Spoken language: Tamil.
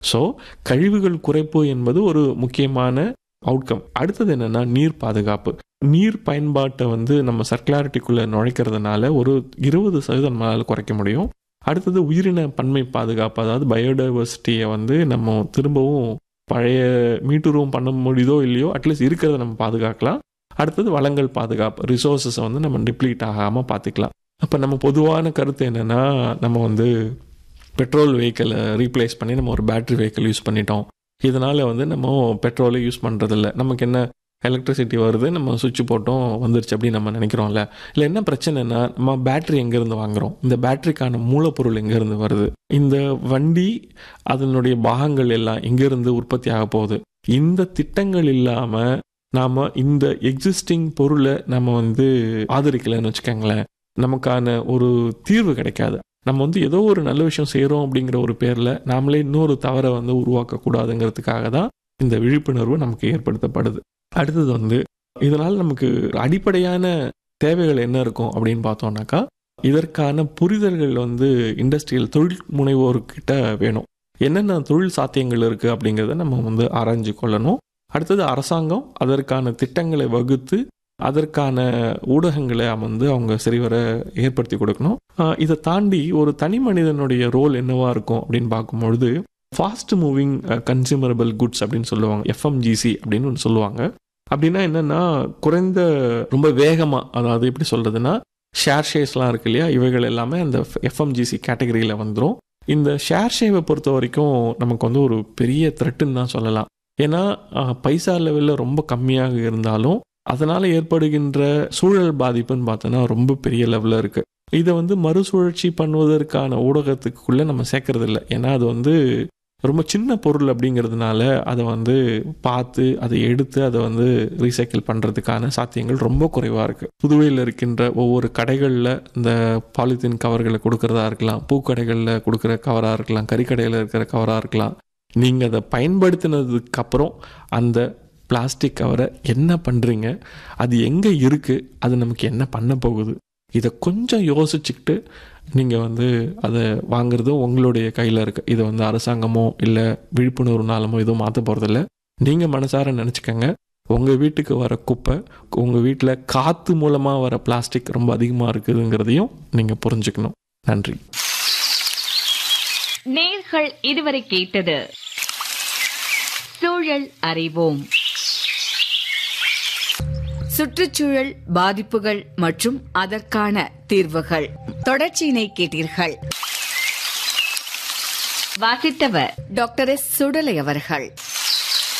ஸோ கழிவுகள் குறைப்பு என்பது ஒரு முக்கியமான அவுட்கம் அடுத்தது என்னன்னா நீர் பாதுகாப்பு நீர் பயன்பாட்டை வந்து நம்ம சர்க்குலாரிட்டிக்குள்ளே நுழைக்கிறதுனால ஒரு இருபது சதவீதம் நம்மளால் குறைக்க முடியும் அடுத்தது உயிரின பன்மை பாதுகாப்பு அதாவது பயோடைவர்சிட்டியை வந்து நம்ம திரும்பவும் பழைய மீட்டுருவம் பண்ண முடியுதோ இல்லையோ அட்லீஸ்ட் இருக்கிறத நம்ம பாதுகாக்கலாம் அடுத்தது வளங்கள் பாதுகாப்பு ரிசோர்ஸஸை வந்து நம்ம டிப்ளீட் ஆகாமல் பார்த்துக்கலாம் அப்போ நம்ம பொதுவான கருத்து என்னென்னா நம்ம வந்து பெட்ரோல் வெஹிக்கிளை ரீப்ளேஸ் பண்ணி நம்ம ஒரு பேட்ரி வெஹிக்கிள் யூஸ் பண்ணிட்டோம் இதனால் வந்து நம்ம பெட்ரோலை யூஸ் பண்ணுறதில்ல நமக்கு என்ன எலக்ட்ரிசிட்டி வருது நம்ம சுவிட்ச் போட்டோம் வந்துருச்சு அப்படின்னு நம்ம நினைக்கிறோம்ல இல்லை என்ன பிரச்சனைனா நம்ம பேட்ரி எங்கேருந்து வாங்குறோம் இந்த பேட்டரிக்கான மூலப்பொருள் எங்கேருந்து வருது இந்த வண்டி அதனுடைய பாகங்கள் எல்லாம் எங்கேருந்து உற்பத்தி ஆக போகுது இந்த திட்டங்கள் இல்லாமல் நாம் இந்த எக்ஸிஸ்டிங் பொருளை நம்ம வந்து ஆதரிக்கலைன்னு வச்சுக்கோங்களேன் நமக்கான ஒரு தீர்வு கிடைக்காது நம்ம வந்து ஏதோ ஒரு நல்ல விஷயம் செய்கிறோம் அப்படிங்கிற ஒரு பேரில் நாமளே இன்னொரு தவறை வந்து உருவாக்கக்கூடாதுங்கிறதுக்காக தான் இந்த விழிப்புணர்வு நமக்கு ஏற்படுத்தப்படுது அடுத்தது வந்து இதனால் நமக்கு அடிப்படையான தேவைகள் என்ன இருக்கும் அப்படின்னு பார்த்தோம்னாக்கா இதற்கான புரிதல்கள் வந்து இண்டஸ்ட்ரியல் தொழில் முனைவோர்கிட்ட வேணும் என்னென்ன தொழில் சாத்தியங்கள் இருக்குது அப்படிங்கிறத நம்ம வந்து ஆராய்ஞ்சு கொள்ளணும் அடுத்தது அரசாங்கம் அதற்கான திட்டங்களை வகுத்து அதற்கான ஊடகங்களை வந்து அவங்க சரிவர ஏற்படுத்தி கொடுக்கணும் இதை தாண்டி ஒரு தனி மனிதனுடைய ரோல் என்னவா இருக்கும் அப்படின்னு பார்க்கும்பொழுது ஃபாஸ்ட் மூவிங் கன்சியூமரபிள் குட்ஸ் அப்படின்னு சொல்லுவாங்க எஃப்எம்ஜிசி அப்படின்னு ஒன்று சொல்லுவாங்க அப்படின்னா என்னென்னா குறைந்த ரொம்ப வேகமாக அதாவது எப்படி சொல்கிறதுனா ஷேர் ஷேர்ஸ்லாம் இருக்கு இல்லையா இவைகள் எல்லாமே அந்த எஃப்எம்ஜிசி கேட்டகரியில் வந்துடும் இந்த ஷேர் ஷேவை பொறுத்த வரைக்கும் நமக்கு வந்து ஒரு பெரிய த்ரெட்டுன்னு தான் சொல்லலாம் ஏன்னா பைசா லெவலில் ரொம்ப கம்மியாக இருந்தாலும் அதனால் ஏற்படுகின்ற சூழல் பாதிப்புன்னு பார்த்தோன்னா ரொம்ப பெரிய லெவலில் இருக்குது இதை வந்து மறுசுழற்சி பண்ணுவதற்கான ஊடகத்துக்குள்ளே நம்ம சேர்க்கறது இல்லை ஏன்னா அது வந்து ரொம்ப சின்ன பொருள் அப்படிங்கிறதுனால அதை வந்து பார்த்து அதை எடுத்து அதை வந்து ரீசைக்கிள் பண்ணுறதுக்கான சாத்தியங்கள் ரொம்ப குறைவாக இருக்குது புதுவையில் இருக்கின்ற ஒவ்வொரு கடைகளில் இந்த பாலித்தீன் கவர்களை கொடுக்கறதா இருக்கலாம் பூக்கடைகளில் கொடுக்குற கவராக இருக்கலாம் கறிக்கடையில் இருக்கிற கவராக இருக்கலாம் நீங்கள் அதை பயன்படுத்தினதுக்கு அப்புறம் அந்த பிளாஸ்டிக் கவரை என்ன பண்ணுறீங்க அது எங்கே இருக்குது அது நமக்கு என்ன பண்ண போகுது இதை கொஞ்சம் யோசிச்சுக்கிட்டு நீங்கள் வந்து அதை வாங்குறதும் உங்களுடைய கையில் இருக்குது இதை வந்து அரசாங்கமோ இல்லை விழிப்புணர்வு நாளமோ எதுவும் மாற்ற போகிறதில்ல நீங்கள் மனசார நினச்சிக்கோங்க உங்கள் வீட்டுக்கு வர குப்பை உங்கள் வீட்டில் காற்று மூலமாக வர பிளாஸ்டிக் ரொம்ப அதிகமாக இருக்குதுங்கிறதையும் நீங்கள் புரிஞ்சுக்கணும் நன்றி நேர்கள் இதுவரை கேட்டது சூழல் அறிவோம் சுற்றுச்சூழல் பாதிப்புகள் மற்றும் அதற்கான தீர்வுகள் தொடர்ச்சியினை கேட்டீர்கள் வாசித்தவர் டாக்டர் எஸ் சுடலை அவர்கள்